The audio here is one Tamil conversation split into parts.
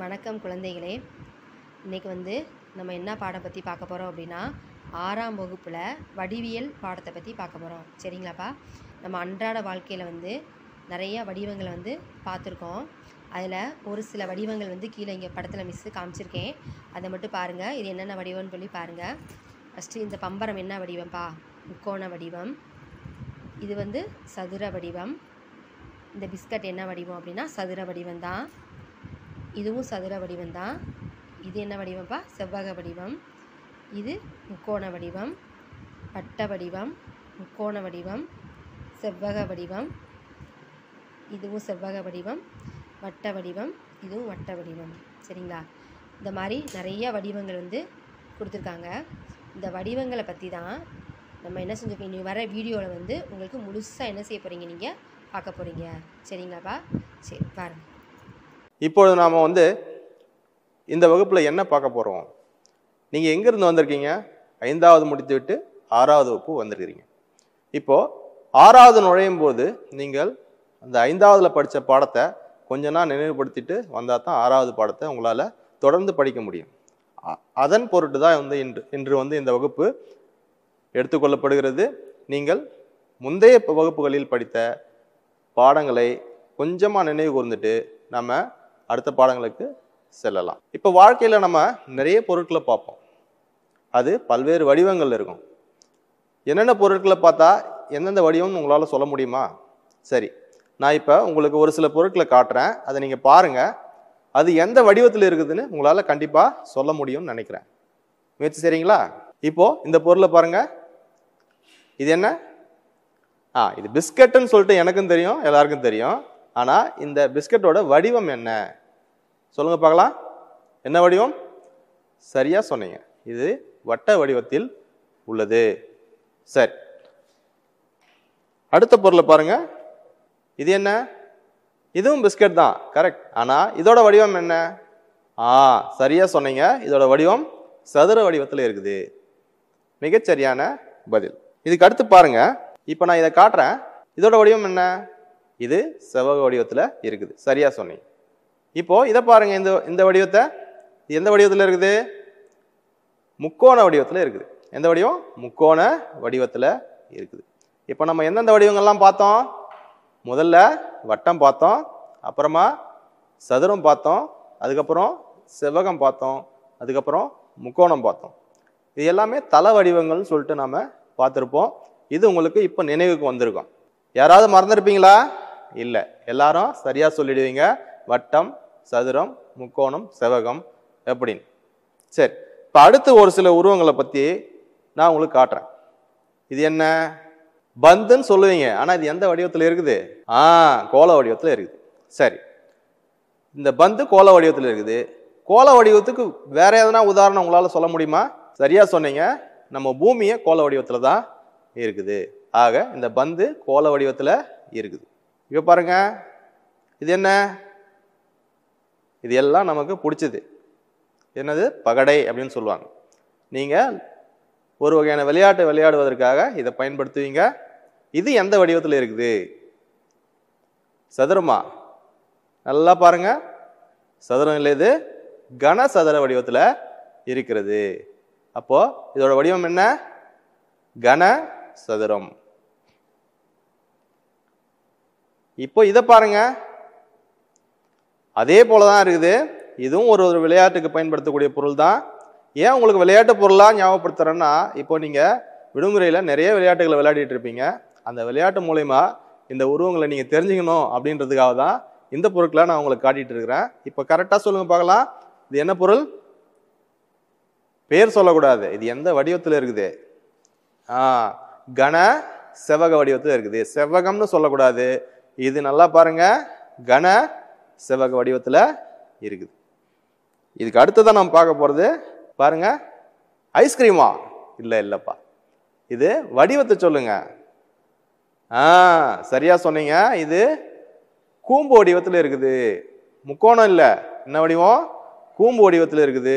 வணக்கம் குழந்தைகளே இன்றைக்கி வந்து நம்ம என்ன பாடம் பற்றி பார்க்க போகிறோம் அப்படின்னா ஆறாம் வகுப்பில் வடிவியல் பாடத்தை பற்றி பார்க்க போகிறோம் சரிங்களாப்பா நம்ம அன்றாட வாழ்க்கையில் வந்து நிறைய வடிவங்களை வந்து பார்த்துருக்கோம் அதில் ஒரு சில வடிவங்கள் வந்து கீழே இங்கே படத்தில் மிஸ்ஸு காமிச்சிருக்கேன் அதை மட்டும் பாருங்கள் இது என்னென்ன வடிவம்னு சொல்லி பாருங்கள் ஃபஸ்ட்டு இந்த பம்பரம் என்ன வடிவம்ப்பா முக்கோண வடிவம் இது வந்து சதுர வடிவம் இந்த பிஸ்கட் என்ன வடிவம் அப்படின்னா சதுர வடிவம் தான் இதுவும் சதுர வடிவம் தான் இது என்ன வடிவம்ப்பா செவ்வக வடிவம் இது முக்கோண வடிவம் வட்ட வடிவம் முக்கோண வடிவம் செவ்வக வடிவம் இதுவும் செவ்வக வடிவம் வட்ட வடிவம் இதுவும் வட்ட வடிவம் சரிங்களா இந்த மாதிரி நிறைய வடிவங்கள் வந்து கொடுத்துருக்காங்க இந்த வடிவங்களை பற்றி தான் நம்ம என்ன செஞ்சுருக்கோம் இனி வர வீடியோவில் வந்து உங்களுக்கு முழுசாக என்ன செய்ய போகிறீங்க நீங்கள் பார்க்க போகிறீங்க சரிங்களாப்பா சரி பாருங்கள் இப்பொழுது நாம் வந்து இந்த வகுப்பில் என்ன பார்க்க போகிறோம் நீங்கள் எங்கேருந்து வந்திருக்கீங்க ஐந்தாவது முடித்து விட்டு ஆறாவது வகுப்பு வந்திருக்கிறீங்க இப்போது ஆறாவது நுழையும் போது நீங்கள் அந்த ஐந்தாவதுல படித்த பாடத்தை கொஞ்ச நாள் நினைவுபடுத்திட்டு வந்தால் தான் ஆறாவது பாடத்தை உங்களால் தொடர்ந்து படிக்க முடியும் அ- அதன் பொருட்டு தான் வந்து இன்று இன்று வந்து இந்த வகுப்பு எடுத்துக்கொள்ளப்படுகிறது நீங்கள் முந்தைய ப- வகுப்புகளில் படித்த பாடங்களை கொஞ்சமாக நினைவு கூர்ந்துட்டு நம்ம அடுத்த பாடங்களுக்கு செல்லலாம் இப்போ வாழ்க்கையில் நம்ம நிறைய பொருட்களை பார்ப்போம் அது பல்வேறு வடிவங்கள் இருக்கும் என்னென்ன பொருட்களை பார்த்தா எந்தெந்த வடிவம்னு உங்களால் சொல்ல முடியுமா சரி நான் இப்போ உங்களுக்கு ஒரு சில பொருட்களை காட்டுறேன் அதை நீங்கள் பாருங்கள் அது எந்த வடிவத்தில் இருக்குதுன்னு உங்களால் கண்டிப்பாக சொல்ல முடியும்னு நினைக்கிறேன் முயற்சி செய்றீங்களா இப்போ இந்த பொருளை பாருங்க இது என்ன ஆ இது பிஸ்கட்டுன்னு சொல்லிட்டு எனக்கும் தெரியும் எல்லாருக்கும் தெரியும் ஆனால் இந்த பிஸ்கட்டோட வடிவம் என்ன சொல்லுங்க பார்க்கலாம் என்ன வடிவம் சரியா சொன்னீங்க இது வட்ட வடிவத்தில் உள்ளது சரி அடுத்த பொருளை பாருங்க இது என்ன இதுவும் பிஸ்கட் தான் கரெக்ட் ஆனால் இதோட வடிவம் என்ன ஆ சரியா சொன்னீங்க இதோட வடிவம் சதுர வடிவத்தில் இருக்குது மிகச்சரியான பதில் இதுக்கு அடுத்து பாருங்க இப்போ நான் இதை காட்டுறேன் இதோட வடிவம் என்ன இது செவ்வக வடிவத்தில் இருக்குது சரியா சொன்னீங்க இப்போ இதை பாருங்க இந்த இந்த வடிவத்தை இது எந்த வடிவத்தில் இருக்குது முக்கோண வடிவத்தில் இருக்குது எந்த வடிவம் முக்கோண வடிவத்தில் இருக்குது இப்போ நம்ம எந்தெந்த வடிவங்கள்லாம் பார்த்தோம் முதல்ல வட்டம் பார்த்தோம் அப்புறமா சதுரம் பார்த்தோம் அதுக்கப்புறம் செவ்வகம் பார்த்தோம் அதுக்கப்புறம் முக்கோணம் பார்த்தோம் இது எல்லாமே தல வடிவங்கள்னு சொல்லிட்டு நாம பார்த்துருப்போம் இது உங்களுக்கு இப்போ நினைவுக்கு வந்திருக்கும் யாராவது மறந்துருப்பீங்களா இல்லை எல்லாரும் சரியா சொல்லிடுவீங்க வட்டம் சதுரம் முக்கோணம் செவ்வகம் எப்படின்னு சரி இப்போ அடுத்து ஒரு சில உருவங்களை பற்றி நான் உங்களுக்கு காட்டுறேன் இது என்ன பந்துன்னு சொல்லுவீங்க ஆனால் இது எந்த வடிவத்தில் இருக்குது ஆ கோல வடிவத்தில் இருக்குது சரி இந்த பந்து கோல வடிவத்தில் இருக்குது கோல வடிவத்துக்கு வேற எதனா உதாரணம் உங்களால் சொல்ல முடியுமா சரியா சொன்னீங்க நம்ம பூமியை கோல வடிவத்தில் தான் இருக்குது ஆக இந்த பந்து கோல வடிவத்தில் இருக்குது இப்போ பாருங்க இது என்ன இது எல்லாம் நமக்கு பிடிச்சது என்னது பகடை அப்படின்னு சொல்லுவாங்க நீங்கள் ஒரு வகையான விளையாட்டு விளையாடுவதற்காக இதை பயன்படுத்துவீங்க இது எந்த வடிவத்தில் இருக்குது சதுரமா நல்லா பாருங்க சதுரம் இல்லை இது கன சதுர வடிவத்தில் இருக்கிறது அப்போ இதோட வடிவம் என்ன கன சதுரம் இப்போ இதை பாருங்க அதே போல தான் இருக்குது இதுவும் ஒரு ஒரு விளையாட்டுக்கு பயன்படுத்தக்கூடிய பொருள் தான் ஏன் உங்களுக்கு விளையாட்டு பொருளாக ஞாபகப்படுத்துறேன்னா இப்போ நீங்கள் விடுமுறையில் நிறைய விளையாட்டுகளை விளையாடிட்டு இருப்பீங்க அந்த விளையாட்டு மூலயமா இந்த உருவங்களை நீங்கள் தெரிஞ்சுக்கணும் அப்படின்றதுக்காக தான் இந்த பொருட்களை நான் உங்களுக்கு காட்டிட்டு இருக்கிறேன் இப்போ கரெக்டாக சொல்லுங்க பார்க்கலாம் இது என்ன பொருள் பேர் சொல்லக்கூடாது இது எந்த வடிவத்தில் இருக்குது ஆ கன செவ்வக வடிவத்தில் இருக்குது செவ்வகம்னு சொல்லக்கூடாது இது நல்லா பாருங்க கன செவ்வக வடிவத்தில் இருக்குது இதுக்கு அடுத்ததான் நம்ம பார்க்க போகிறது பாருங்க ஐஸ்கிரீமா இல்லை இல்லைப்பா இது வடிவத்தை சொல்லுங்க ஆ சரியா சொன்னீங்க இது கூம்பு வடிவத்தில் இருக்குது முக்கோணம் இல்லை என்ன வடிவம் கூம்பு வடிவத்தில் இருக்குது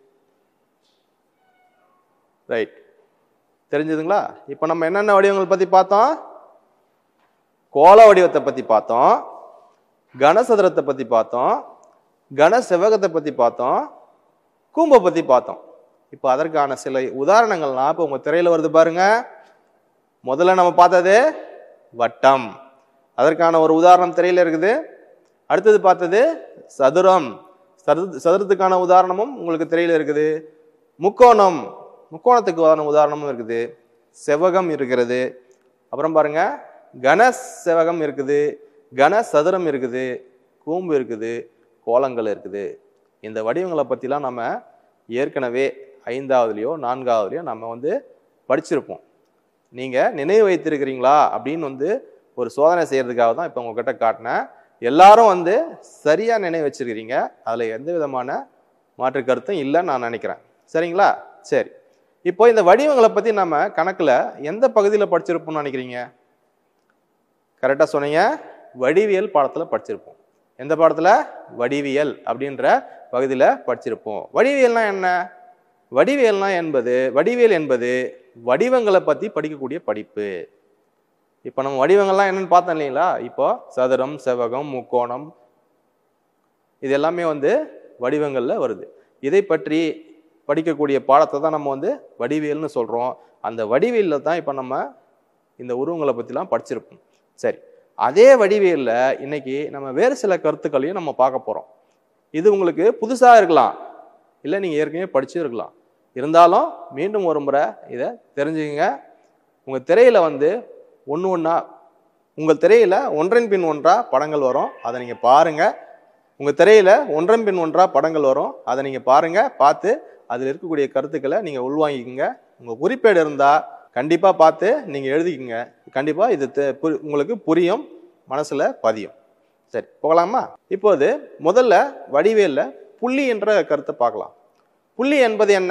ரைட் தெரிஞ்சதுங்களா இப்போ நம்ம என்னென்ன வடிவங்கள் பற்றி பார்த்தோம் கோல வடிவத்தை பற்றி பார்த்தோம் கனசதுரத்தை பற்றி பார்த்தோம் கன செவ்வகத்தை பற்றி பார்த்தோம் கூம்பை பற்றி பார்த்தோம் இப்போ அதற்கான சில உதாரணங்கள்லாம் இப்போ உங்கள் திரையில் வருது பாருங்க முதல்ல நம்ம பார்த்தது வட்டம் அதற்கான ஒரு உதாரணம் திரையில் இருக்குது அடுத்தது பார்த்தது சதுரம் சதுர சதுரத்துக்கான உதாரணமும் உங்களுக்கு திரையில் இருக்குது முக்கோணம் முக்கோணத்துக்கு உதாரண உதாரணமும் இருக்குது செவ்வகம் இருக்கிறது அப்புறம் பாருங்க கன செவ்வகம் இருக்குது கன சதுரம் இருக்குது கூம்பு இருக்குது கோலங்கள் இருக்குது இந்த வடிவங்களை பற்றிலாம் நம்ம ஏற்கனவே ஐந்தாவதுலேயோ நான்காவதுலேயோ நம்ம வந்து படிச்சிருப்போம் நீங்கள் நினைவு வைத்திருக்கிறீங்களா அப்படின்னு வந்து ஒரு சோதனை செய்யறதுக்காக தான் இப்போ உங்ககிட்ட காட்டினேன் எல்லாரும் வந்து சரியாக நினைவு வச்சிருக்கிறீங்க அதில் எந்த விதமான மாற்று கருத்தும் இல்லைன்னு நான் நினைக்கிறேன் சரிங்களா சரி இப்போ இந்த வடிவங்களை பற்றி நம்ம கணக்கில் எந்த பகுதியில் படிச்சிருப்போம்னு நினைக்கிறீங்க கரெக்டாக சொன்னீங்க வடிவியல் பாடத்தில் படிச்சிருப்போம் எந்த பாடத்தில் வடிவியல் அப்படின்ற பகுதியில் படிச்சிருப்போம் வடிவியல்னா என்ன வடிவியல்னா என்பது வடிவியல் என்பது வடிவங்களை பற்றி படிக்கக்கூடிய படிப்பு இப்போ நம்ம வடிவங்கள்லாம் என்னன்னு பார்த்தோம் இல்லைங்களா இப்போ சதுரம் செவ்வகம் முக்கோணம் இது எல்லாமே வந்து வடிவங்களில் வருது இதை பற்றி படிக்கக்கூடிய பாடத்தை தான் நம்ம வந்து வடிவியல்னு சொல்கிறோம் அந்த வடிவியலில் தான் இப்போ நம்ம இந்த உருவங்களை பற்றிலாம் படிச்சிருப்போம் சரி அதே வடிவியலில் இன்னைக்கு நம்ம வேறு சில கருத்துக்களையும் நம்ம பார்க்க போகிறோம் இது உங்களுக்கு புதுசாக இருக்கலாம் இல்லை நீங்கள் ஏற்கனவே படிச்சும் இருக்கலாம் இருந்தாலும் மீண்டும் ஒரு முறை இதை தெரிஞ்சுக்கங்க உங்கள் திரையில் வந்து ஒன்று ஒன்றா உங்கள் திரையில் ஒன்றன் பின் ஒன்றா படங்கள் வரும் அதை நீங்கள் பாருங்கள் உங்கள் திரையில் ஒன்றன் பின் ஒன்றா படங்கள் வரும் அதை நீங்கள் பாருங்கள் பார்த்து அதில் இருக்கக்கூடிய கருத்துக்களை நீங்கள் உள்வாங்கிக்கோங்க உங்கள் குறிப்பேடு இருந்தால் கண்டிப்பாக பார்த்து நீங்கள் எழுதிக்கங்க கண்டிப்பாக இது தெ- புரி- உங்களுக்கு புரியும் மனசில் பதியும் சரி போகலாமா இப்போது முதல்ல வடிவேலில் புள்ளி என்ற கருத்தை பார்க்கலாம் புள்ளி என்பது என்ன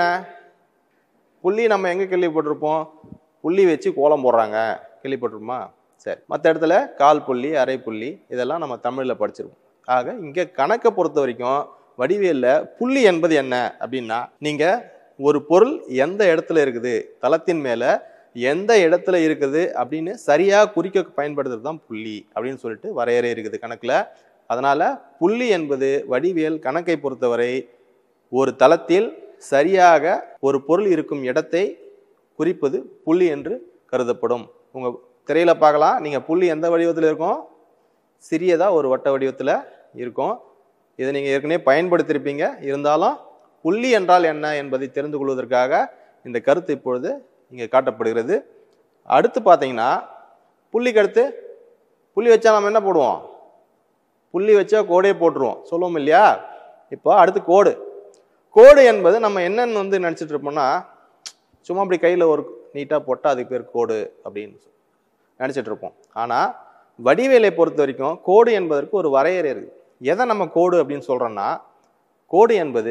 புள்ளி நம்ம எங்கே கேள்விப்பட்டிருப்போம் புள்ளி வச்சு கோலம் போடுறாங்க கேள்விப்பட்டிருப்போமா சரி மற்ற இடத்துல கால் புள்ளி அரை புள்ளி இதெல்லாம் நம்ம தமிழில் படிச்சிருப்போம் ஆக இங்கே கணக்கை பொறுத்த வரைக்கும் வடிவேலில் புள்ளி என்பது என்ன அப்படின்னா நீங்கள் ஒரு பொருள் எந்த இடத்துல இருக்குது தளத்தின் மேலே எந்த இடத்துல இருக்குது அப்படின்னு சரியாக குறிக்க பயன்படுத்துறது தான் புள்ளி அப்படின்னு சொல்லிட்டு வரையறை இருக்குது கணக்கில் அதனால் புள்ளி என்பது வடிவியல் கணக்கை பொறுத்தவரை ஒரு தளத்தில் சரியாக ஒரு பொருள் இருக்கும் இடத்தை குறிப்பது புள்ளி என்று கருதப்படும் உங்கள் திரையில் பார்க்கலாம் நீங்கள் புள்ளி எந்த வடிவத்தில் இருக்கும் சிறியதாக ஒரு வட்ட வடிவத்தில் இருக்கும் இதை நீங்கள் ஏற்கனவே பயன்படுத்தியிருப்பீங்க இருந்தாலும் புள்ளி என்றால் என்ன என்பதை தெரிந்து கொள்வதற்காக இந்த கருத்து இப்பொழுது இங்கே காட்டப்படுகிறது அடுத்து பார்த்தீங்கன்னா புள்ளிக்கு அடுத்து புள்ளி வச்சா நம்ம என்ன போடுவோம் புள்ளி வச்சா கோடே போட்டுருவோம் சொல்லுவோம் இல்லையா இப்போ அடுத்து கோடு கோடு என்பது நம்ம என்னன்னு வந்து நினச்சிட்டு இருப்போம்னா சும்மா அப்படி கையில் ஒரு நீட்டாக போட்டால் அதுக்கு பேர் கோடு அப்படின்னு நினச்சிட்டு இருப்போம் ஆனால் வடிவேலை பொறுத்த வரைக்கும் கோடு என்பதற்கு ஒரு வரையறை இருக்குது எதை நம்ம கோடு அப்படின்னு சொல்கிறோன்னா கோடு என்பது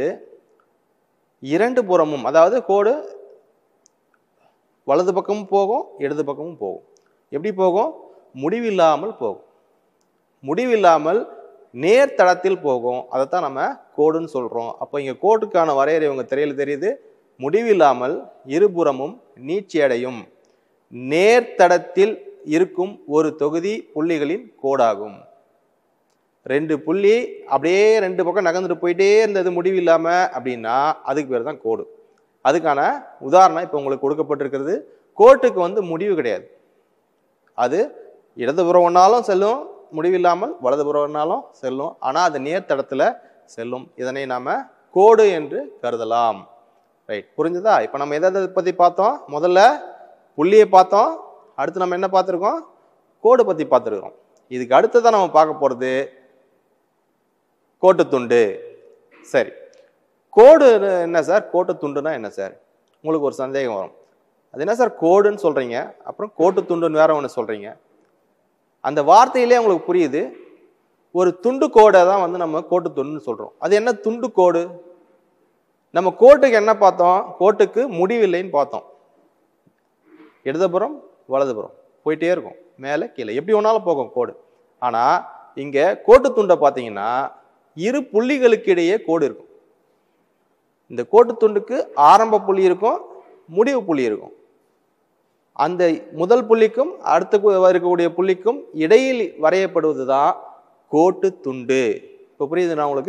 இரண்டு புறமும் அதாவது கோடு வலது பக்கமும் போகும் இடது பக்கமும் போகும் எப்படி போகும் முடிவில்லாமல் போகும் முடிவில்லாமல் நேர்த்தடத்தில் போகும் அதைத்தான் நம்ம கோடுன்னு சொல்கிறோம் அப்போ இங்கே கோட்டுக்கான வரையறை உங்கள் திரையில் தெரியுது முடிவில்லாமல் இருபுறமும் நீட்சி அடையும் நேர்த்தடத்தில் இருக்கும் ஒரு தொகுதி புள்ளிகளின் கோடாகும் ரெண்டு புள்ளி அப்படியே ரெண்டு பக்கம் நகர்ந்துட்டு போயிட்டே இருந்தது முடிவில்லாம அப்படின்னா அதுக்கு பேர் தான் கோடு அதுக்கான உதாரணம் இப்போ உங்களுக்கு கொடுக்கப்பட்டிருக்கிறது கோட்டுக்கு வந்து முடிவு கிடையாது அது இடதுபுறம் ஒன்றாலும் செல்லும் முடிவில்லாமல் வலதுபுறம் ஒன்றாலும் செல்லும் ஆனால் அது நேர்த்தடத்தில் செல்லும் இதனை நாம கோடு என்று கருதலாம் ரைட் புரிஞ்சுதா இப்போ நம்ம எதை எதை பற்றி பார்த்தோம் முதல்ல புள்ளியை பார்த்தோம் அடுத்து நம்ம என்ன பார்த்துருக்கோம் கோடு பற்றி பார்த்துருக்கோம் இதுக்கு அடுத்ததான் நம்ம பார்க்க போகிறது கோட்டுத்துண்டு சரி கோடு என்ன சார் கோட்டுத்துண்டுனா என்ன சார் உங்களுக்கு ஒரு சந்தேகம் வரும் அது என்ன சார் கோடுன்னு சொல்கிறீங்க அப்புறம் கோட்டுத்துண்டுன்னு வேற ஒன்று சொல்கிறீங்க அந்த வார்த்தையிலே உங்களுக்கு புரியுது ஒரு துண்டு கோடை தான் வந்து நம்ம கோட்டு துண்டுன்னு சொல்கிறோம் அது என்ன துண்டு கோடு நம்ம கோட்டுக்கு என்ன பார்த்தோம் கோட்டுக்கு முடிவில்லைன்னு பார்த்தோம் இடதுபுறம் வலதுபுறம் போயிட்டே இருக்கும் மேலே கீழே எப்படி வேணாலும் போகும் கோடு ஆனால் இங்கே கோட்டு துண்டை பார்த்தீங்கன்னா இரு புள்ளிகளுக்கு இடையே கோடு இருக்கும் இந்த கோட்டு துண்டுக்கு ஆரம்ப புள்ளி இருக்கும் முடிவு புள்ளி இருக்கும் அந்த முதல் புள்ளிக்கும் அடுத்து கு- இருக்கக்கூடிய புள்ளிக்கும் இடையில் வரையப்படுவது தான் கோட்டு துண்டு இப்போ புரியுதுண்ணா உங்களுக்கு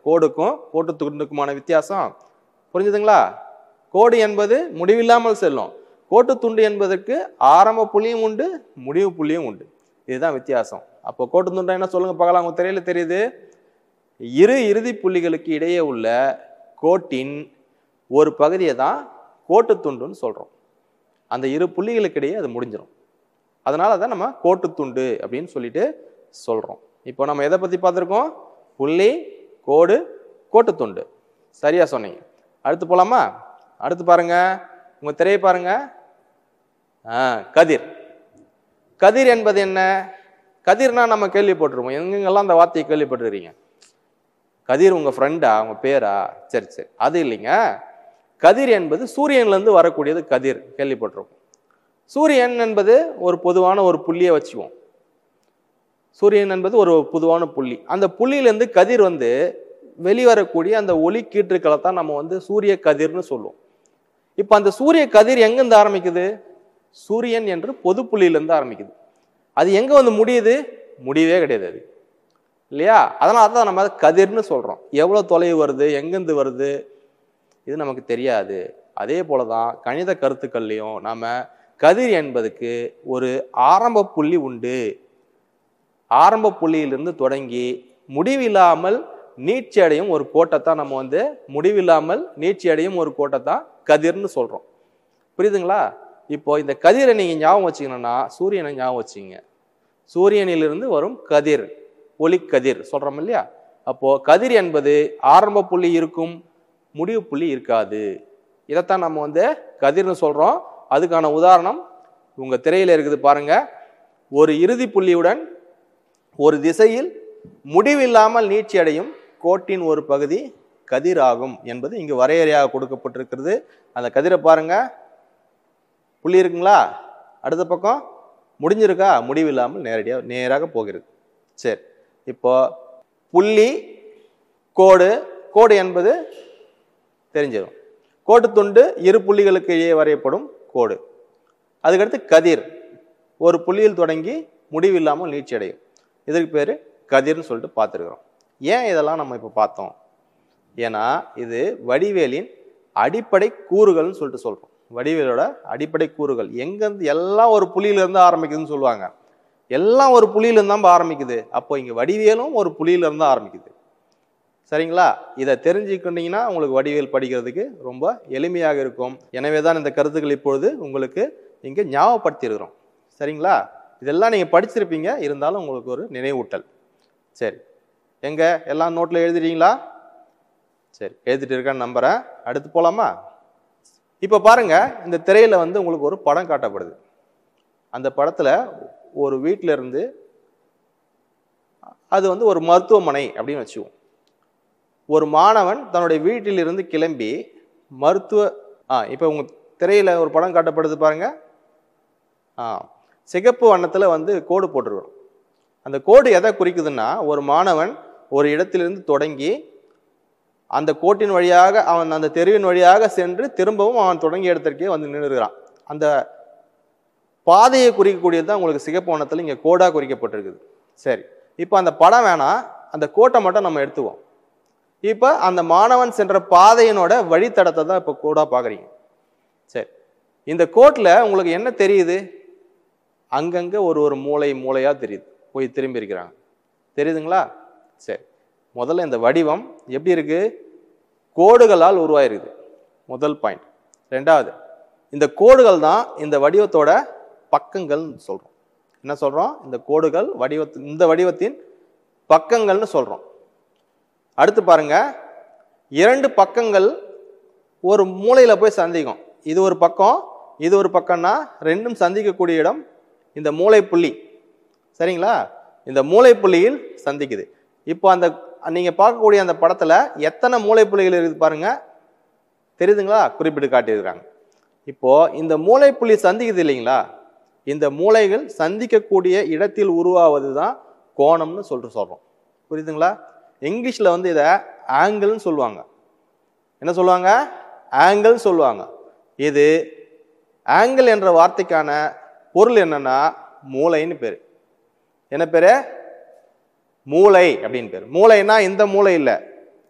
கோடுக்கும் கோட்டு துண்டுக்குமான வித்தியாசம் புரிஞ்சுதுங்களா கோடு என்பது முடிவில்லாமல் செல்லும் கோட்டு துண்டு என்பதற்கு ஆரம்ப புள்ளியும் உண்டு முடிவு புள்ளியும் உண்டு இதுதான் வித்தியாசம் அப்போ கோட்டு துண்டா என்ன சொல்லுங்க பார்க்கலாம் உங்க திரையில தெரியுது இரு இறுதி புள்ளிகளுக்கு இடையே உள்ள கோட்டின் ஒரு பகுதியை தான் கோட்டு துண்டுன்னு சொல்றோம் அந்த இரு புள்ளிகளுக்கு இடையே அது முடிஞ்சிடும் அதனால தான் நம்ம கோட்டு துண்டு அப்படின்னு சொல்லிட்டு சொல்றோம் இப்போ நம்ம எதை பத்தி பார்த்துருக்கோம் புள்ளி கோடு கோட்டு துண்டு சரியா சொன்னீங்க அடுத்து போலாமா அடுத்து பாருங்க உங்க திரையை பாருங்க ஆ கதிர் கதிர் என்பது என்ன கதிர்னா நம்ம கேள்விப்பட்டிருப்போம் எங்கெங்கெல்லாம் அந்த வார்த்தையை கேள்விப்பட்டிருக்கீங்க கதிர் உங்க ஃப்ரெண்டா உங்க பேரா சரி சரி அது இல்லைங்க கதிர் என்பது சூரியன்ல இருந்து வரக்கூடியது கதிர் கேள்விப்பட்டிருப்போம் சூரியன் என்பது ஒரு பொதுவான ஒரு புள்ளியை வச்சுக்குவோம் சூரியன் என்பது ஒரு பொதுவான புள்ளி அந்த புள்ளியிலேருந்து கதிர் வந்து வெளிவரக்கூடிய அந்த ஒளி கீற்றுக்களை தான் நம்ம வந்து சூரிய கதிர்னு சொல்லுவோம் இப்போ அந்த சூரிய கதிர் எங்கேருந்து ஆரம்பிக்குது சூரியன் என்று பொது புள்ளியிலேருந்து ஆரம்பிக்குது அது எங்கே வந்து முடியுது முடியவே கிடையாது அது இல்லையா அதனால தான் நம்ம அதை கதிர்னு சொல்கிறோம் எவ்வளோ தொலைவு வருது எங்கேருந்து வருது இது நமக்கு தெரியாது அதே போல தான் கணித கருத்துக்கள்லையும் நாம கதிர் என்பதுக்கு ஒரு ஆரம்ப புள்ளி உண்டு ஆரம்ப புள்ளியிலிருந்து தொடங்கி முடிவில்லாமல் நீட்சி அடையும் ஒரு கோட்டை தான் நம்ம வந்து முடிவில்லாமல் நீட்சி அடையும் ஒரு கோட்டை தான் கதிர்னு சொல்றோம் புரியுதுங்களா இப்போ இந்த கதிரை நீங்க ஞாபகம் வச்சீங்கன்னா சூரியனை ஞாபகம் வச்சுங்க சூரியனிலிருந்து வரும் கதிர் ஒளிக்கதிர் சொல்றோம் இல்லையா அப்போ கதிர் என்பது ஆரம்ப புள்ளி இருக்கும் முடிவு புள்ளி இருக்காது இதைத்தான் நம்ம வந்து கதிர்னு சொல்றோம் அதுக்கான உதாரணம் உங்க திரையில இருக்குது பாருங்க ஒரு இறுதி புள்ளியுடன் ஒரு திசையில் முடிவில்லாமல் நீட்சி அடையும் கோட்டின் ஒரு பகுதி கதிர் ஆகும் என்பது இங்கு வரையறையாக கொடுக்கப்பட்டிருக்கிறது அந்த கதிரை பாருங்க புள்ளி இருக்குங்களா அடுத்த பக்கம் முடிஞ்சிருக்கா முடிவில்லாமல் நேரடியாக நேராக போகிறது சரி இப்போ புள்ளி கோடு கோடு என்பது தெரிஞ்சிடும் கோட்டு துண்டு இரு புள்ளிகளுக்கு இடையே வரையப்படும் கோடு அதுக்கடுத்து கதிர் ஒரு புள்ளியில் தொடங்கி முடிவில்லாமல் நீட்சி அடையும் இதுக்கு பேர் கதிர்னு சொல்லிட்டு பார்த்துருக்குறோம் ஏன் இதெல்லாம் நம்ம இப்போ பார்த்தோம் ஏன்னா இது வடிவேலின் அடிப்படை கூறுகள்னு சொல்லிட்டு சொல்றோம் வடிவேலோட அடிப்படை கூறுகள் எங்கேருந்து எல்லாம் ஒரு புள்ளியிலேருந்து ஆரம்பிக்குதுன்னு சொல்லுவாங்க எல்லாம் ஒரு புள்ளியிலேருந்து தான் ஆரம்பிக்குது அப்போ இங்கே வடிவேலும் ஒரு புள்ளியிலேருந்து ஆரம்பிக்குது சரிங்களா இதை தெரிஞ்சுக்கிட்டீங்கன்னா உங்களுக்கு வடிவேல் படிக்கிறதுக்கு ரொம்ப எளிமையாக இருக்கும் எனவே தான் இந்த கருத்துக்கள் இப்பொழுது உங்களுக்கு இங்கே ஞாபகப்படுத்தியிருக்கிறோம் சரிங்களா இதெல்லாம் நீங்கள் படிச்சிருப்பீங்க இருந்தாலும் உங்களுக்கு ஒரு நினைவூட்டல் சரி எங்க எல்லாம் நோட்டில் எழுதிட்டீங்களா சரி எழுதிட்டு இருக்கேன்னு நம்புறேன் அடுத்து போலாமா இப்போ பாருங்க இந்த திரையில வந்து உங்களுக்கு ஒரு படம் காட்டப்படுது அந்த படத்துல ஒரு வீட்டில இருந்து அது வந்து ஒரு மருத்துவமனை அப்படின்னு வச்சுக்குவோம் ஒரு மாணவன் தன்னுடைய வீட்டிலிருந்து கிளம்பி மருத்துவ ஆ இப்போ உங்க திரையில ஒரு படம் காட்டப்படுது பாருங்க ஆ சிகப்பு வண்ணத்துல வந்து கோடு போட்டிருக்கோம் அந்த கோடு எதை குறிக்குதுன்னா ஒரு மாணவன் ஒரு இடத்திலிருந்து தொடங்கி அந்த கோட்டின் வழியாக அவன் அந்த தெருவின் வழியாக சென்று திரும்பவும் அவன் தொடங்கிய இடத்திற்கே வந்து நின்றுகிறான் அந்த பாதையை குறிக்கக்கூடியது தான் உங்களுக்கு சிகப்பு வண்ணத்தில் இங்கே கோடாக குறிக்கப்பட்டிருக்குது சரி இப்போ அந்த படம் வேணாம் அந்த கோட்டை மட்டும் நம்ம எடுத்துக்குவோம் இப்போ அந்த மாணவன் சென்ற பாதையினோட வழித்தடத்தை தான் இப்போ கோடாக பார்க்குறீங்க சரி இந்த கோட்டில் உங்களுக்கு என்ன தெரியுது அங்கங்கே ஒரு ஒரு மூளை மூளையாக தெரியுது போய் திரும்பி இருக்கிறாங்க தெரியுதுங்களா சரி முதல்ல இந்த வடிவம் எப்படி இருக்கு கோடுகளால் உருவாயிருக்குது முதல் பாயிண்ட் ரெண்டாவது இந்த கோடுகள் தான் இந்த வடிவத்தோட பக்கங்கள் சொல்றோம் என்ன சொல்றோம் இந்த கோடுகள் வடிவத்து இந்த வடிவத்தின் பக்கங்கள்னு சொல்றோம் அடுத்து பாருங்க இரண்டு பக்கங்கள் ஒரு மூலையில போய் சந்திக்கும் இது ஒரு பக்கம் இது ஒரு பக்கம்னா ரெண்டும் சந்திக்கக்கூடிய இடம் இந்த மூளை புள்ளி சரிங்களா இந்த மூளை புள்ளியில் சந்திக்குது இப்போ அந்த நீங்க பார்க்கக்கூடிய அந்த படத்துல எத்தனை மூளை புள்ளிகள் இருக்குது பாருங்க தெரியுதுங்களா குறிப்பிட்டு காட்டியிருக்காங்க இப்போ இந்த மூளை புள்ளி சந்திக்குது இல்லைங்களா இந்த மூளைகள் சந்திக்கக்கூடிய இடத்தில் உருவாவது தான் கோணம்னு சொல்லிட்டு சொல்றோம் புரியுதுங்களா இங்கிலீஷ்ல வந்து இதை ஆங்கிள்னு சொல்லுவாங்க என்ன சொல்லுவாங்க ஆங்கிள் சொல்லுவாங்க இது ஆங்கிள் என்ற வார்த்தைக்கான பொருள் என்னன்னா மூளைன்னு பேர் என்ன பேரு மூளை அப்படின்னு பேர் மூளைன்னா இந்த மூளை இல்லை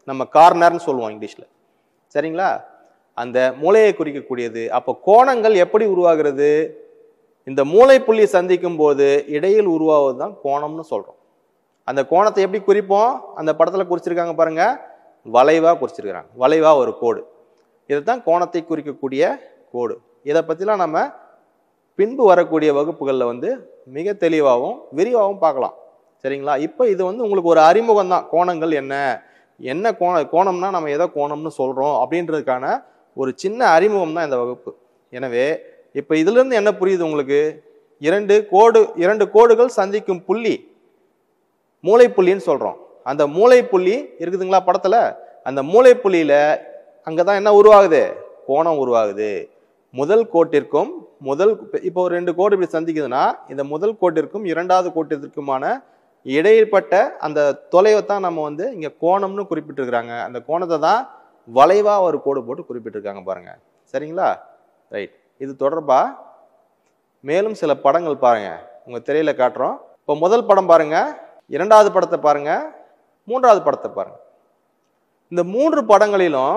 நம்ம கார்னர்னு சொல்லுவோம் இங்கிலீஷ்ல சரிங்களா அந்த மூளையை குறிக்கக்கூடியது அப்போ கோணங்கள் எப்படி உருவாகிறது இந்த மூளை புள்ளி சந்திக்கும் போது இடையில் உருவாவது தான் கோணம்னு சொல்றோம் அந்த கோணத்தை எப்படி குறிப்போம் அந்த படத்துல குறிச்சிருக்காங்க பாருங்க வளைவா குறிச்சிருக்கிறாங்க வளைவா ஒரு கோடு இதுதான் கோணத்தை குறிக்கக்கூடிய கோடு இதை பத்திலாம் நம்ம பின்பு வரக்கூடிய வகுப்புகளில் வந்து மிக தெளிவாகவும் விரிவாகவும் பார்க்கலாம் சரிங்களா இப்போ இது வந்து உங்களுக்கு ஒரு அறிமுகம் தான் கோணங்கள் என்ன என்ன கோண கோணம்னா நம்ம எதை கோணம்னு சொல்றோம் அப்படின்றதுக்கான ஒரு சின்ன அறிமுகம் தான் இந்த வகுப்பு எனவே இப்போ இதுல இருந்து என்ன புரியுது உங்களுக்கு இரண்டு கோடு இரண்டு கோடுகள் சந்திக்கும் புள்ளி மூளைப்புள்ளின்னு சொல்றோம் அந்த மூளைப்புள்ளி இருக்குதுங்களா படத்துல அந்த மூளைப்புள்ளியில அங்கதான் என்ன உருவாகுது கோணம் உருவாகுது முதல் கோட்டிற்கும் முதல் இப்போ ஒரு ரெண்டு கோடு இப்படி சந்திக்குதுன்னா இந்த முதல் கோட்டிற்கும் இரண்டாவது கோட்டிற்குமான இடைப்பட்ட அந்த தொலைவை தான் நம்ம வந்து இங்க கோணம்னு குறிப்பிட்டிருக்கிறாங்க அந்த கோணத்தை தான் வளைவா ஒரு கோடு போட்டு குறிப்பிட்டிருக்காங்க பாருங்க சரிங்களா ரைட் இது தொடர்பா மேலும் சில படங்கள் பாருங்க உங்க திரையில காட்டுறோம் இப்போ முதல் படம் பாருங்க இரண்டாவது படத்தை பாருங்க மூன்றாவது படத்தை பாருங்க இந்த மூன்று படங்களிலும்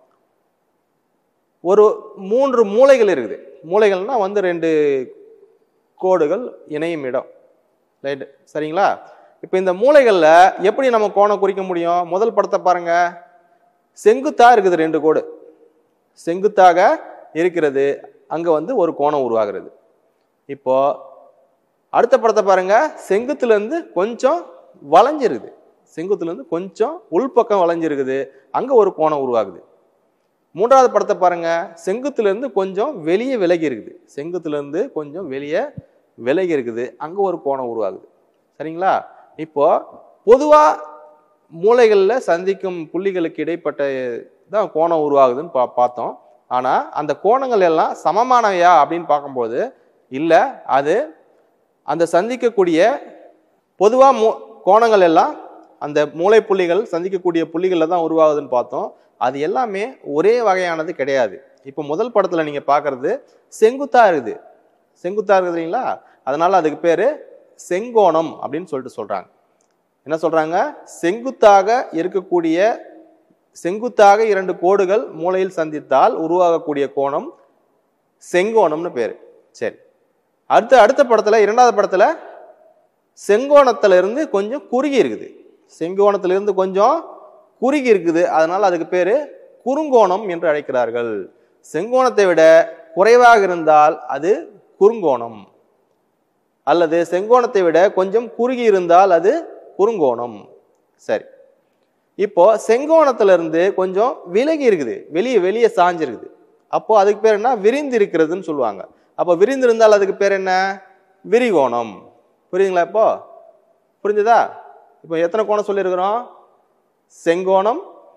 ஒரு மூன்று மூலைகள் இருக்குது மூலைகள்னா வந்து ரெண்டு கோடுகள் இணையும் இடம் ரைட் சரிங்களா இப்போ இந்த மூலைகளில் எப்படி நம்ம கோணம் குறிக்க முடியும் முதல் படத்தை பாருங்க செங்குத்தா இருக்குது ரெண்டு கோடு செங்குத்தாக இருக்கிறது அங்க வந்து ஒரு கோணம் உருவாகிறது இப்போ அடுத்த படத்தை பாருங்க செங்குத்துல இருந்து கொஞ்சம் வளைஞ்சிருக்குது செங்குத்துல இருந்து கொஞ்சம் உள்பக்கம் வளைஞ்சிருக்குது அங்க ஒரு கோணம் உருவாகுது மூன்றாவது படத்தை பாருங்க செங்குத்துல இருந்து கொஞ்சம் வெளியே விலகி இருக்குது செங்குத்துல இருந்து கொஞ்சம் வெளியே விலகி இருக்குது அங்க ஒரு கோணம் உருவாகுது சரிங்களா இப்போ பொதுவா மூலைகள்ல சந்திக்கும் புள்ளிகளுக்கு இடைப்பட்ட தான் கோணம் உருவாகுதுன்னு பா பார்த்தோம் ஆனா அந்த கோணங்கள் எல்லாம் சமமானவையா அப்படின்னு பார்க்கும்போது இல்ல அது அந்த சந்திக்கக்கூடிய பொதுவா மூ கோணங்கள் எல்லாம் அந்த மூளை புள்ளிகள் சந்திக்கக்கூடிய புள்ளிகளில் தான் உருவாகுதுன்னு பார்த்தோம் அது எல்லாமே ஒரே வகையானது கிடையாது இப்போ முதல் படத்துல நீங்க பார்க்கறது செங்குத்தா இருக்குது செங்குத்தா இருக்குது இல்லைங்களா அதனால அதுக்கு பேரு செங்கோணம் அப்படின்னு சொல்லிட்டு சொல்றாங்க என்ன சொல்றாங்க செங்குத்தாக இருக்கக்கூடிய செங்குத்தாக இரண்டு கோடுகள் மூலையில் சந்தித்தால் உருவாகக்கூடிய கோணம் செங்கோணம்னு பேரு சரி அடுத்த அடுத்த படத்துல இரண்டாவது படத்துல செங்கோணத்துல இருந்து கொஞ்சம் குறுகி இருக்குது செங்கோணத்துல இருந்து கொஞ்சம் குறுகி இருக்குது அதனால அதுக்கு பேரு குறுங்கோணம் என்று அழைக்கிறார்கள் செங்கோணத்தை விட குறைவாக இருந்தால் அது குறுங்கோணம் அல்லது செங்கோணத்தை விட கொஞ்சம் குறுகி இருந்தால் அது குறுங்கோணம் சரி இப்போ செங்கோணத்துல இருந்து கொஞ்சம் விலகி இருக்குது வெளியே வெளியே சாஞ்சிருக்குது அப்போ அதுக்கு பேர் என்ன விரிந்து இருக்கிறதுன்னு சொல்லுவாங்க அப்போ விரிந்து இருந்தால் அதுக்கு பேர் என்ன விரிகோணம் புரியுதுங்களா இப்போ புரிஞ்சுதா இப்போ எத்தனை கோணம் சொல்லியிருக்கிறோம் செங்கோணம்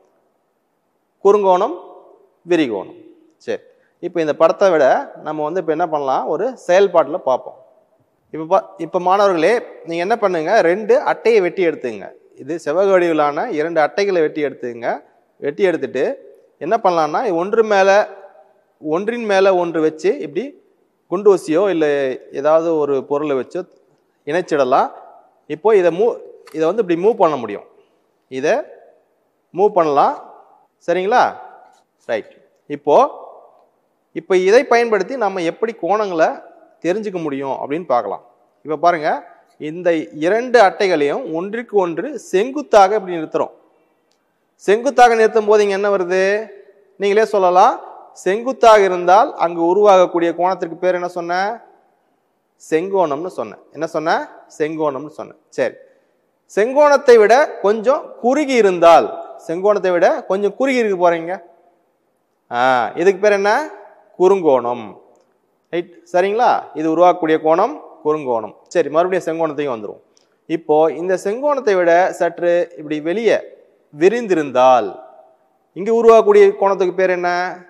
குறுங்கோணம் விரிகோணம் சரி இப்போ இந்த படத்தை விட நம்ம வந்து இப்போ என்ன பண்ணலாம் ஒரு செயல்பாட்டில் பார்ப்போம் இப்போ பா இப்போ மாணவர்களே நீங்கள் என்ன பண்ணுங்க ரெண்டு அட்டையை வெட்டி எடுத்துங்க இது செவ்வக வடிவிலான இரண்டு அட்டைகளை வெட்டி எடுத்துங்க வெட்டி எடுத்துட்டு என்ன பண்ணலாம்னா ஒன்று மேலே ஒன்றின் மேலே ஒன்று வச்சு இப்படி குண்டு ஊசியோ இல்லை ஏதாவது ஒரு பொருளை வச்சோ இணைச்சிடலாம் இப்போ இதை மூ இதை வந்து இப்படி மூவ் பண்ண முடியும் இதை மூவ் பண்ணலாம் சரிங்களா ரைட் இப்போ இப்போ இதை பயன்படுத்தி நம்ம எப்படி கோணங்களை தெரிஞ்சுக்க முடியும் அப்படின்னு பார்க்கலாம் இப்போ பாருங்க இந்த இரண்டு அட்டைகளையும் ஒன்றிற்கு ஒன்று செங்குத்தாக இப்படி நிறுத்துறோம் செங்குத்தாக நிறுத்தும் போது இங்க என்ன வருது நீங்களே சொல்லலாம் செங்குத்தாக இருந்தால் அங்கு உருவாகக்கூடிய கோணத்திற்கு பேர் என்ன சொன்ன செங்கோணம்னு சொன்னேன் என்ன சொன்ன செங்கோணம்னு சொன்னேன் சரி செங்கோணத்தை விட கொஞ்சம் குறுகி இருந்தால் செங்கோணத்தை விட கொஞ்சம் குறுகி இருக்கு போறீங்க ஆ இதுக்கு பேர் என்ன குறுங்கோணம் ரைட் சரிங்களா இது உருவாக்கக்கூடிய கோணம் குறுங்கோணம் சரி மறுபடியும் செங்கோணத்தையும் வந்துரும் இப்போ இந்த செங்கோணத்தை விட சற்று இப்படி வெளியே விரிந்திருந்தால் இங்க உருவாகக்கூடிய கோணத்துக்கு பேர் என்ன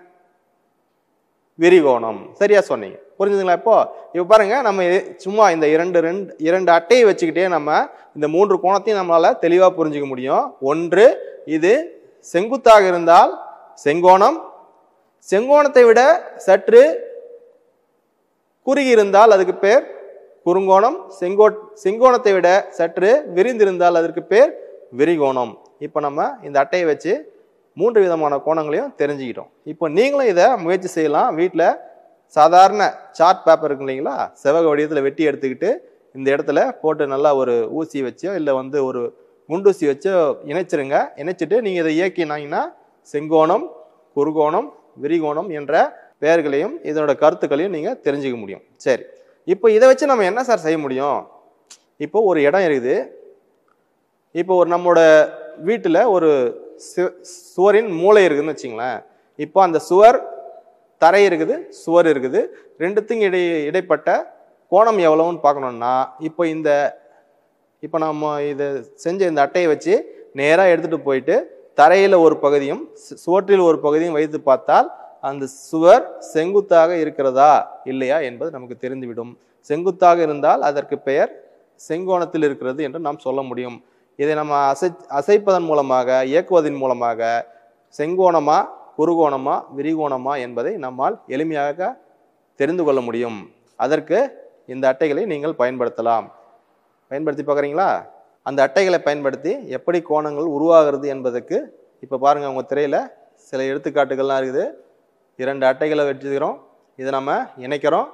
விரிகோணம் சரியா சொன்னீங்க புரிஞ்சுதுங்களா இப்போ இப்போ பாருங்க நம்ம இ- சும்மா இந்த இரண்டு ரெண்டு இரண்டு அட்டையை வச்சுக்கிட்டே நம்ம இந்த மூன்று கோணத்தையும் நம்மளால தெளிவா புரிஞ்சுக்க முடியும் ஒன்று இது செங்குத்தாக இருந்தால் செங்கோணம் செங்கோணத்தை விட சற்று குறுகி இருந்தால் அதுக்கு பேர் குறுங்கோணம் செங்கோ செங்கோணத்தை விட சற்று விரிந்திருந்தால் அதற்கு பேர் விரிகோணம் இப்போ நம்ம இந்த அட்டையை வச்சு மூன்று விதமான கோணங்களையும் தெரிஞ்சுக்கிட்டோம் இப்போ நீங்களும் இதை முயற்சி செய்யலாம் வீட்டில் சாதாரண சார்ட் பேப்பர் இருக்கு இல்லைங்களா செவக வடிவத்தில் வெட்டி எடுத்துக்கிட்டு இந்த இடத்துல போட்டு நல்லா ஒரு ஊசி வச்சோ இல்லை வந்து ஒரு குண்டூசி வச்சோ இணைச்சிருங்க இணைச்சிட்டு நீங்கள் இதை இயக்கினாங்கன்னா செங்கோணம் குறுகோணம் விரிகோணம் என்ற பெயர்களையும் இதனோட கருத்துக்களையும் நீங்கள் தெரிஞ்சுக்க முடியும் சரி இப்போ இதை வச்சு நம்ம என்ன சார் செய்ய முடியும் இப்போ ஒரு இடம் இருக்குது இப்போ ஒரு நம்மளோட வீட்டில் ஒரு சு- சுவரின் மூளை இருக்குதுன்னு வச்சுங்களேன் இப்போ அந்த சுவர் தரை இருக்குது சுவர் இருக்குது ரெண்டுத்துக்கும் இடை இடைப்பட்ட கோணம் எவ்வளவுன்னு பார்க்கணுன்னா இப்போ இந்த இப்போ நம்ம இதை செஞ்ச இந்த அட்டையை வச்சு நேராக எடுத்துகிட்டு போயிட்டு தரையில் ஒரு பகுதியும் சு- சுவற்றில் ஒரு பகுதியும் வைத்து பார்த்தால் அந்த சுவர் செங்குத்தாக இருக்கிறதா இல்லையா என்பது நமக்கு தெரிந்துவிடும் செங்குத்தாக இருந்தால் அதற்கு பெயர் செங்கோணத்தில் இருக்கிறது என்று நாம் சொல்ல முடியும் இதை நம்ம அசை அசைப்பதன் மூலமாக இயக்குவதன் மூலமாக செங்கோணமா குறுகோணமா விரிகோணமா என்பதை நம்மால் எளிமையாக தெரிந்து கொள்ள முடியும் அதற்கு இந்த அட்டைகளை நீங்கள் பயன்படுத்தலாம் பயன்படுத்தி பார்க்குறீங்களா அந்த அட்டைகளை பயன்படுத்தி எப்படி கோணங்கள் உருவாகிறது என்பதற்கு இப்போ பாருங்கள் உங்கள் திரையில் சில எடுத்துக்காட்டுகள்லாம் இருக்குது இரண்டு அட்டைகளை வச்சுக்கிறோம் இதை நம்ம இணைக்கிறோம்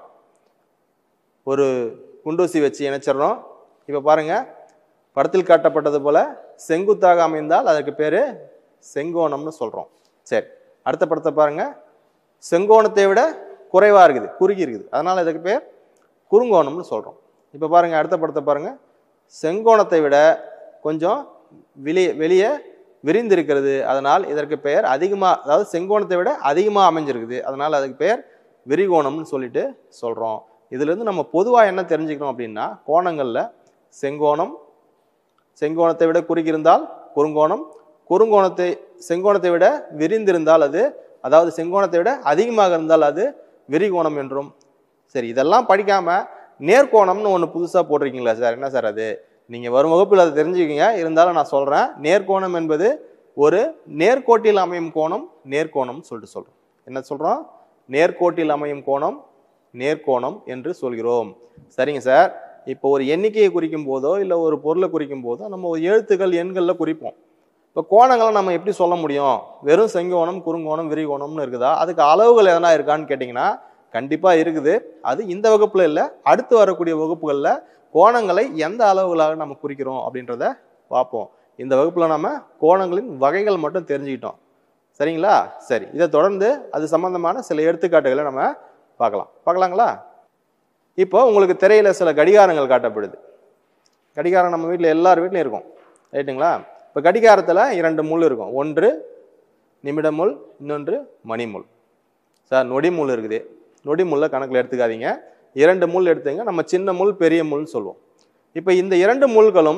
ஒரு குண்டூசி வச்சு இணைச்சிடுறோம் இப்போ பாருங்க படத்தில் காட்டப்பட்டது போல செங்குத்தாக அமைந்தால் அதற்கு பேர் செங்கோணம்னு சொல்கிறோம் சரி அடுத்த படத்தை பாருங்க செங்கோணத்தை விட குறைவாக இருக்குது குறுகி இருக்குது அதனால் இதுக்கு பேர் குறுங்கோணம்னு சொல்கிறோம் இப்போ பாருங்க அடுத்த படத்தை பாருங்க செங்கோணத்தை விட கொஞ்சம் வெளியே வெளியே விரிந்திருக்கிறது அதனால் இதற்கு பெயர் அதிகமாக அதாவது செங்கோணத்தை விட அதிகமாக அமைஞ்சிருக்குது அதனால் அதுக்கு பெயர் விரிகோணம்னு சொல்லிட்டு சொல்கிறோம் இதுலேருந்து நம்ம பொதுவாக என்ன தெரிஞ்சுக்கிறோம் அப்படின்னா கோணங்களில் செங்கோணம் செங்கோணத்தை விட குறுகியிருந்தால் குறுங்கோணம் குறுங்கோணத்தை செங்கோணத்தை விட விரிந்திருந்தால் அது அதாவது செங்கோணத்தை விட அதிகமாக இருந்தால் அது விரிகோணம் என்றும் சரி இதெல்லாம் படிக்காம நேர்கோணம்னு ஒன்று புதுசாக போட்டிருக்கீங்களா சார் என்ன சார் அது நீங்கள் வரும் வகுப்பில் அதை தெரிஞ்சுக்கிங்க இருந்தாலும் நான் சொல்கிறேன் நேர்கோணம் என்பது ஒரு நேர்கோட்டில் அமையும் கோணம் நேர்கோணம்னு சொல்லிட்டு சொல்கிறோம் என்ன சொல்கிறோம் நேர்கோட்டில் அமையும் கோணம் நேர்கோணம் என்று சொல்கிறோம் சரிங்க சார் இப்போ ஒரு எண்ணிக்கையை குறிக்கும் போதோ இல்லை ஒரு பொருளை குறிக்கும் போதோ நம்ம ஒரு எழுத்துக்கள் எண்களில் குறிப்போம் இப்போ கோணங்களை நம்ம எப்படி சொல்ல முடியும் வெறும் செங்கோணம் குறுங்கோணம் விரிகோணம்னு இருக்குதா அதுக்கு அளவுகள் எதனா இருக்கான்னு கேட்டிங்கன்னா கண்டிப்பாக இருக்குது அது இந்த வகுப்பில் இல்லை அடுத்து வரக்கூடிய வகுப்புகளில் கோணங்களை எந்த அளவுகளாக நம்ம குறிக்கிறோம் அப்படின்றத பார்ப்போம் இந்த வகுப்பில் நம்ம கோணங்களின் வகைகள் மட்டும் தெரிஞ்சுக்கிட்டோம் சரிங்களா சரி இதை தொடர்ந்து அது சம்பந்தமான சில எடுத்துக்காட்டுகளை நம்ம பார்க்கலாம் பார்க்கலாங்களா இப்போ உங்களுக்கு திரையில சில கடிகாரங்கள் காட்டப்படுது கடிகாரம் நம்ம வீட்டில் எல்லார் வீட்லையும் இருக்கும் ரைட்டுங்களா இப்போ கடிகாரத்தில் இரண்டு முள் இருக்கும் ஒன்று நிமிட முள் இன்னொன்று மணி முள் சார் நொடி முள் இருக்குது நொடி முல்லை கணக்கில் எடுத்துக்காதீங்க இரண்டு முள் எடுத்துங்க நம்ம சின்ன முள் பெரிய முள்னு சொல்லுவோம் இப்போ இந்த இரண்டு முள்களும்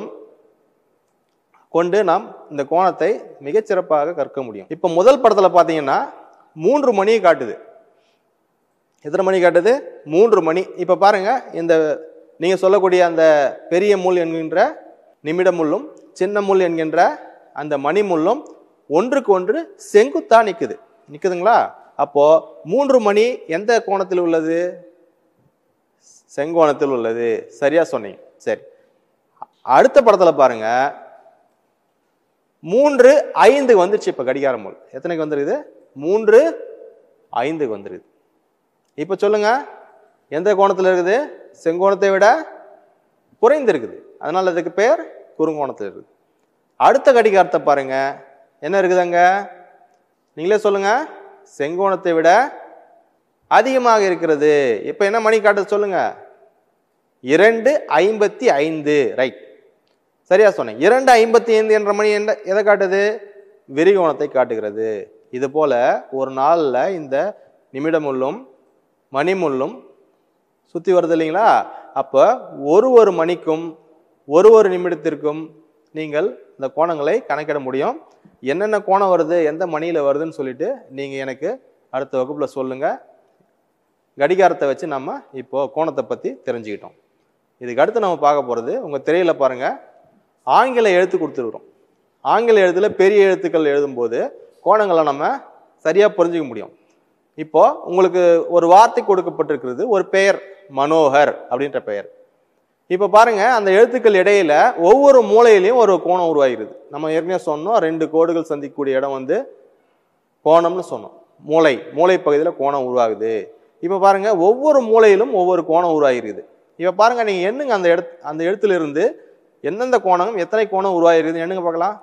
கொண்டு நாம் இந்த கோணத்தை மிகச்சிறப்பாக கற்க முடியும் இப்போ முதல் படத்தில் பார்த்தீங்கன்னா மூன்று மணியை காட்டுது எத்தனை மணி காட்டுது மூன்று மணி இப்போ பாருங்க இந்த நீங்கள் சொல்லக்கூடிய அந்த பெரிய முள் என்கின்ற நிமிட முள்ளும் சின்ன முள் என்கின்ற அந்த மணி முள்ளும் ஒன்றுக்கு ஒன்று செங்குத்தா நிற்குது நிற்குதுங்களா அப்போ மூன்று மணி எந்த கோணத்தில் உள்ளது செங்கோணத்தில் உள்ளது சரியா சொன்னீங்க சரி அடுத்த படத்துல பாருங்க மூன்று ஐந்து வந்துருச்சு இப்ப கடிகார முள் எத்தனைக்கு வந்துருக்குது மூன்று ஐந்துக்கு வந்துருக்குது இப்ப சொல்லுங்க எந்த கோணத்துல இருக்குது செங்கோணத்தை விட குறைந்து இருக்குது அதனால அதுக்கு பேர் குறுங்கோணத்தில் இருக்குது அடுத்த கடிகாரத்தை பாருங்க என்ன இருக்குது அங்க நீங்களே சொல்லுங்க செங்கோணத்தை விட அதிகமாக இருக்கிறது இப்ப என்ன மணி காட்டுது சொல்லுங்க இரண்டு ஐம்பத்தி ஐந்து ரைட் சரியா சொன்னேன் இரண்டு ஐம்பத்தி ஐந்து என்ற மணி என்ன எதை காட்டுது விரிகோணத்தை காட்டுகிறது இது போல ஒரு நாள்ல இந்த நிமிடமுள்ளும் மணிமுள்ளும் சுத்தி வருது இல்லைங்களா அப்போ ஒரு ஒரு மணிக்கும் ஒரு ஒரு நிமிடத்திற்கும் நீங்கள் இந்த கோணங்களை கணக்கிட முடியும் என்னென்ன கோணம் வருது எந்த மணியில் வருதுன்னு சொல்லிட்டு நீங்கள் எனக்கு அடுத்த வகுப்பில் சொல்லுங்கள் கடிகாரத்தை வச்சு நம்ம இப்போ கோணத்தை பற்றி தெரிஞ்சுக்கிட்டோம் இதுக்கு அடுத்து நம்ம பார்க்க போகிறது உங்கள் திரையில பாருங்கள் ஆங்கில எழுத்து கொடுத்துருக்குறோம் ஆங்கில எழுத்தில் பெரிய எழுத்துக்கள் எழுதும்போது கோணங்களை நம்ம சரியாக புரிஞ்சுக்க முடியும் இப்போ உங்களுக்கு ஒரு வார்த்தை கொடுக்கப்பட்டிருக்கிறது ஒரு பெயர் மனோகர் அப்படின்ற பெயர் இப்போ பாருங்க அந்த எழுத்துக்கள் இடையில ஒவ்வொரு மூலையிலையும் ஒரு கோணம் உருவாகிறது நம்ம ஏற்கனவே சொன்னோம் ரெண்டு கோடுகள் சந்திக்கக்கூடிய இடம் வந்து கோணம்னு சொன்னோம் மூளை மூளை பகுதியில் கோணம் உருவாகுது இப்போ பாருங்க ஒவ்வொரு மூலையிலும் ஒவ்வொரு கோணம் உருவாகிருக்குது இப்போ பாருங்க நீங்க எண்ணுங்க அந்த இடத்து அந்த எழுத்துல இருந்து எந்தெந்த கோணம் எத்தனை கோணம் உருவாகிருக்குது எண்ணுங்க பார்க்கலாம்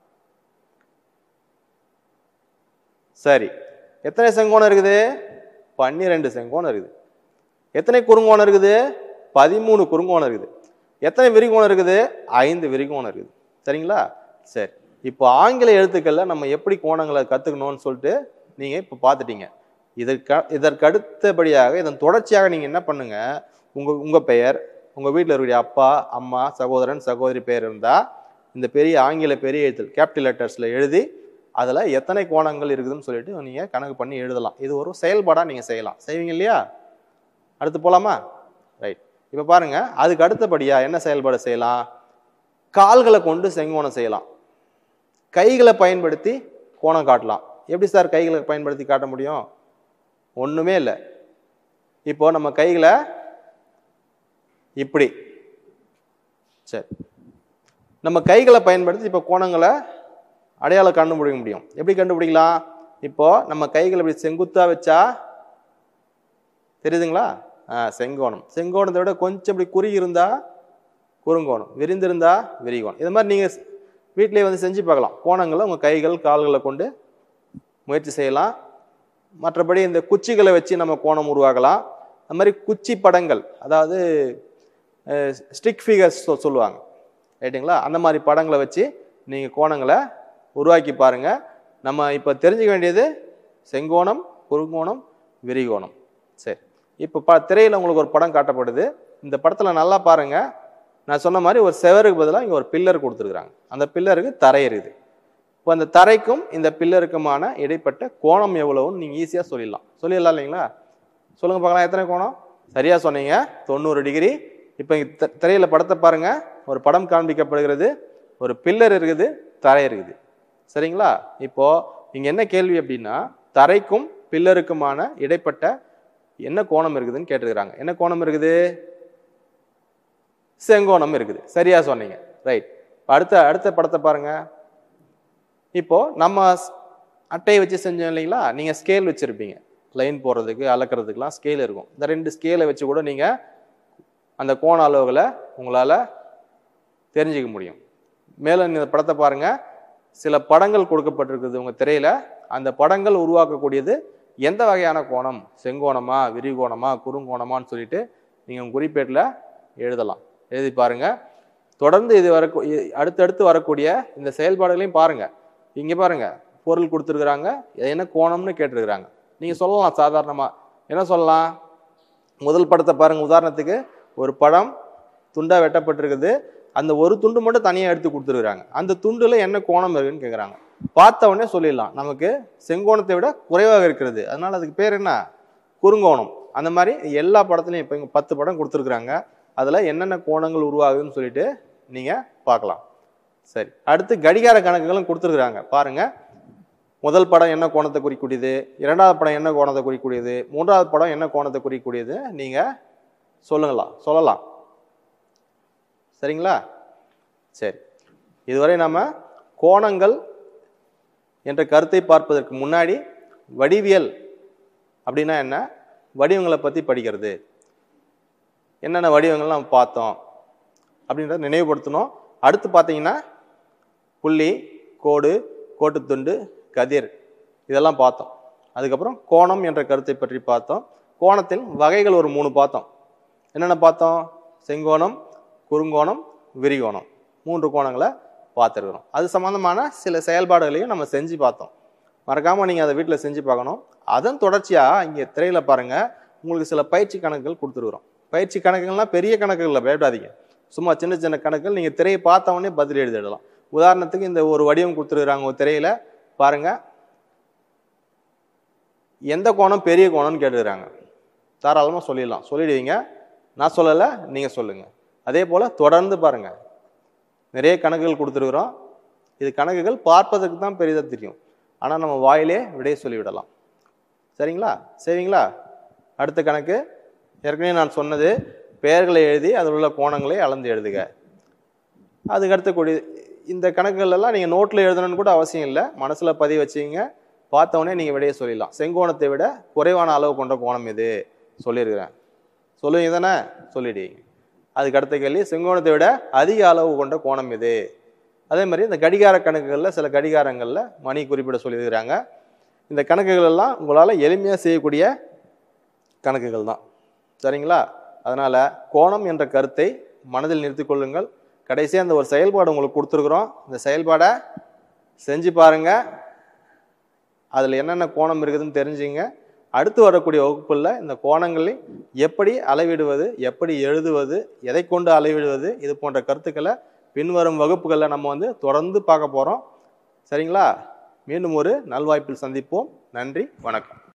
சரி எத்தனை செங்கோணம் இருக்குது பன்னிரெண்டு செங்கோணம் இருக்குது எத்தனை குறுங்கோணம் இருக்குது பதிமூணு குறுங்கோணம் இருக்குது எத்தனை விரிகோணம் இருக்குது ஐந்து விரிகோணம் இருக்குது சரிங்களா சரி இப்போ ஆங்கில எழுத்துக்கள்ல நம்ம எப்படி கோணங்களை கத்துக்கணும்னு சொல்லிட்டு நீங்க இப்போ பார்த்துட்டீங்க இதற்கு இதற்கு அடுத்தபடியாக இதன் தொடர்ச்சியாக நீங்க என்ன பண்ணுங்க உங்க உங்க பெயர் உங்க வீட்டில் இருக்கக்கூடிய அப்பா அம்மா சகோதரன் சகோதரி பெயர் இருந்தா இந்த பெரிய ஆங்கில பெரிய எழுத்து கேபிட்டல் லெட்டர்ஸ்ல எழுதி அதுல எத்தனை கோணங்கள் இருக்குதுன்னு சொல்லிட்டு நீங்க கணக்கு பண்ணி எழுதலாம் இது ஒரு செயல்பாடா நீங்க செய்யலாம் செய்வீங்க இல்லையா அடுத்து போலாமா ரைட் இப்போ பாருங்க அதுக்கு அடுத்தபடியா என்ன செயல்பாடு செய்யலாம் கால்களை கொண்டு செங்கோணம் செய்யலாம் கைகளை பயன்படுத்தி கோணம் காட்டலாம் எப்படி சார் கைகளை பயன்படுத்தி காட்ட முடியும் ஒண்ணுமே இல்லை இப்போ நம்ம கைகளை இப்படி சரி நம்ம கைகளை பயன்படுத்தி இப்போ கோணங்களை அடையாளம் கண்டுபிடிக்க முடியும் எப்படி கண்டுபிடிக்கலாம் இப்போ நம்ம கைகளை இப்படி செங்குத்தா வச்சா தெரியுதுங்களா ஆ செங்கோணம் செங்கோணத்தை விட கொஞ்சம் இப்படி குறி இருந்தா குறுங்கோணம் விரிந்திருந்தா விரிகோணம் இது மாதிரி நீங்க வீட்டிலேயே வந்து செஞ்சு பார்க்கலாம் கோணங்களை உங்க கைகள் கால்களை கொண்டு முயற்சி செய்யலாம் மற்றபடி இந்த குச்சிகளை வச்சு நம்ம கோணம் உருவாக்கலாம் அது மாதிரி குச்சி படங்கள் அதாவது ஸ்டிக் ஃபிகர்ஸ் சொல்லுவாங்க ரைட்டுங்களா அந்த மாதிரி படங்களை வச்சு நீங்கள் கோணங்களை உருவாக்கி பாருங்க நம்ம இப்போ தெரிஞ்சுக்க வேண்டியது செங்கோணம் குறுங்கோணம் விரிகோணம் சரி இப்போ ப திரையில் உங்களுக்கு ஒரு படம் காட்டப்படுது இந்த படத்தில் நல்லா பாருங்க நான் சொன்ன மாதிரி ஒரு செவருக்கு பதிலாக இங்கே ஒரு பில்லர் கொடுத்துருக்குறாங்க அந்த பில்லருக்கு தரை இருக்குது இப்போ அந்த தரைக்கும் இந்த பில்லருக்குமான இடைப்பட்ட கோணம் எவ்வளவுன்னு நீங்கள் ஈஸியாக சொல்லிடலாம் சொல்லிடலாம் இல்லைங்களா சொல்லுங்க பார்க்கலாம் எத்தனை கோணம் சரியா சொன்னீங்க தொண்ணூறு டிகிரி இப்போ இங்க திரையில படத்தை பாருங்க ஒரு படம் காண்பிக்கப்படுகிறது ஒரு பில்லர் இருக்குது தரை இருக்குது சரிங்களா இப்போ இங்க என்ன கேள்வி அப்படின்னா தரைக்கும் பில்லருக்குமான இடைப்பட்ட என்ன கோணம் இருக்குதுன்னு கேட்டிருக்கிறாங்க என்ன கோணம் இருக்குது செங்கோணம் இருக்குது சரியா சொன்னீங்க ரைட் அடுத்த அடுத்த படத்தை பாருங்க இப்போ நம்ம ஸ்- அட்டையை வச்சு செஞ்சோம் இல்லைங்களா நீங்க ஸ்கேல் வச்சிருப்பீங்க லைன் போடுறதுக்கு அளக்கிறதுக்குலாம் ஸ்கேல் இருக்கும் இந்த ரெண்டு ஸ்கேலை வச்சு கூட நீங்க அந்த கோண அளவுகளை உங்களால தெரிஞ்சுக்க முடியும் மேலும் இந்த படத்தை பாருங்க சில படங்கள் கொடுக்கப்பட்டிருக்குது உங்க திரையில அந்த படங்கள் உருவாக்கக்கூடியது எந்த வகையான கோணம் செங்கோணமா விரிகோணமா குறுங்கோணமான்னு சொல்லிட்டு நீங்க உங்க குறிப்பேட்டில் எழுதலாம் எழுதி பாருங்க தொடர்ந்து இது வர அடுத்தடுத்து வரக்கூடிய இந்த செயல்பாடுகளையும் பாருங்க இங்க பாருங்க பொருள் கொடுத்துருக்குறாங்க என்ன கோணம்னு கேட்டிருக்கிறாங்க நீங்க சொல்லலாம் சாதாரணமா என்ன சொல்லலாம் முதல் படத்தை பாருங்க உதாரணத்துக்கு ஒரு படம் துண்டா வெட்டப்பட்டிருக்குது அந்த ஒரு துண்டு மட்டும் தனியா எடுத்து கொடுத்துருக்குறாங்க அந்த துண்டுல என்ன கோணம் இருக்குன்னு கேக்குறாங்க பார்த்த உடனே சொல்லிடலாம் நமக்கு செங்கோணத்தை விட குறைவாக இருக்கிறது அதனால அதுக்கு பேர் என்ன குறுங்கோணம் அந்த மாதிரி எல்லா படத்துலையும் இப்போ இங்கே பத்து படம் கொடுத்துருக்குறாங்க அதுல என்னென்ன கோணங்கள் உருவாகுதுன்னு சொல்லிட்டு நீங்க பார்க்கலாம் சரி அடுத்து கடிகார கணக்குகளும் கொடுத்துருக்குறாங்க பாருங்க முதல் படம் என்ன கோணத்தை குறிக்கக்கூடியது இரண்டாவது படம் என்ன கோணத்தை குறிக்கக்கூடியது மூன்றாவது படம் என்ன கோணத்தை குறிக்கக்கூடியது நீங்க சொல்லுங்களா சொல்லலாம் சரிங்களா சரி இதுவரை நாம கோணங்கள் என்ற கருத்தை பார்ப்பதற்கு முன்னாடி வடிவியல் அப்படின்னா என்ன வடிவங்களை பத்தி படிக்கிறது என்னென்ன வடிவங்கள் நம்ம பார்த்தோம் அப்படின்றத நினைவுபடுத்தணும் அடுத்து பார்த்தீங்கன்னா புள்ளி கோடு கோட்டுத்துண்டு கதிர் இதெல்லாம் பார்த்தோம் அதுக்கப்புறம் கோணம் என்ற கருத்தை பற்றி பார்த்தோம் கோணத்தின் வகைகள் ஒரு மூணு பார்த்தோம் என்னென்ன பார்த்தோம் செங்கோணம் குறுங்கோணம் விரிகோணம் மூன்று கோணங்களை பார்த்துருக்குறோம் அது சம்பந்தமான சில செயல்பாடுகளையும் நம்ம செஞ்சு பார்த்தோம் மறக்காம நீங்க அதை வீட்டில் செஞ்சு பார்க்கணும் அதன் தொடர்ச்சியா இங்கே திரையில பாருங்க உங்களுக்கு சில பயிற்சி கணக்குகள் கொடுத்துருக்குறோம் பயிற்சி கணக்குகள்லாம் பெரிய கணக்குகளில் பயப்படாதீங்க சும்மா சின்ன சின்ன கணக்குகள் நீங்க திரையை பார்த்த உடனே பதில் எழுதிடலாம் உதாரணத்துக்கு இந்த ஒரு வடிவம் கொடுத்துருக்குறாங்க ஒரு திரையில பாருங்க எந்த கோணம் பெரிய கோணம்னு கேட்டுக்கிறாங்க தாராளமாக சொல்லிடலாம் சொல்லிடுவீங்க நான் சொல்லலை நீங்கள் சொல்லுங்க அதே போல் தொடர்ந்து பாருங்க நிறைய கணக்குகள் கொடுத்துருக்குறோம் இது கணக்குகள் பார்ப்பதற்கு தான் பெரிதாக தெரியும் ஆனால் நம்ம வாயிலே விடையை சொல்லிவிடலாம் சரிங்களா சரிங்களா அடுத்த கணக்கு ஏற்கனவே நான் சொன்னது பெயர்களை எழுதி அதில் உள்ள கோணங்களை அளந்து எழுதுக அதுக்கடுத்து கூடிய இந்த கணக்குகள் எல்லாம் நீங்கள் நோட்டில் எழுதணும்னு கூட அவசியம் இல்லை மனசில் பதிவு வச்சிங்க பார்த்தவொடனே நீங்கள் விடையை சொல்லிடலாம் செங்கோணத்தை விட குறைவான அளவு கொண்ட கோணம் இது சொல்லியிருக்கிறேன் சொல்லுவீங்க தானே சொல்லிடுவீங்க அதுக்கு அடுத்த கேள்வி செங்கோணத்தை விட அதிக அளவு கொண்ட கோணம் இது அதே மாதிரி இந்த கடிகார கணக்குகளில் சில கடிகாரங்களில் மணி குறிப்பிட சொல்லியிருக்கிறாங்க இந்த கணக்குகள் எல்லாம் உங்களால் எளிமையாக செய்யக்கூடிய கணக்குகள் தான் சரிங்களா அதனால் கோணம் என்ற கருத்தை மனதில் நிறுத்திக் கொள்ளுங்கள் கடைசியாக அந்த ஒரு செயல்பாடு உங்களுக்கு கொடுத்துருக்குறோம் இந்த செயல்பாடை செஞ்சு பாருங்க அதில் என்னென்ன கோணம் இருக்குதுன்னு தெரிஞ்சுங்க அடுத்து வரக்கூடிய வகுப்புல இந்த கோணங்களை எப்படி அளவிடுவது எப்படி எழுதுவது எதை கொண்டு அளவிடுவது இது போன்ற கருத்துக்களை பின்வரும் வகுப்புகளில் நம்ம வந்து தொடர்ந்து பார்க்க போகிறோம் சரிங்களா மீண்டும் ஒரு நல்வாய்ப்பில் சந்திப்போம் நன்றி வணக்கம்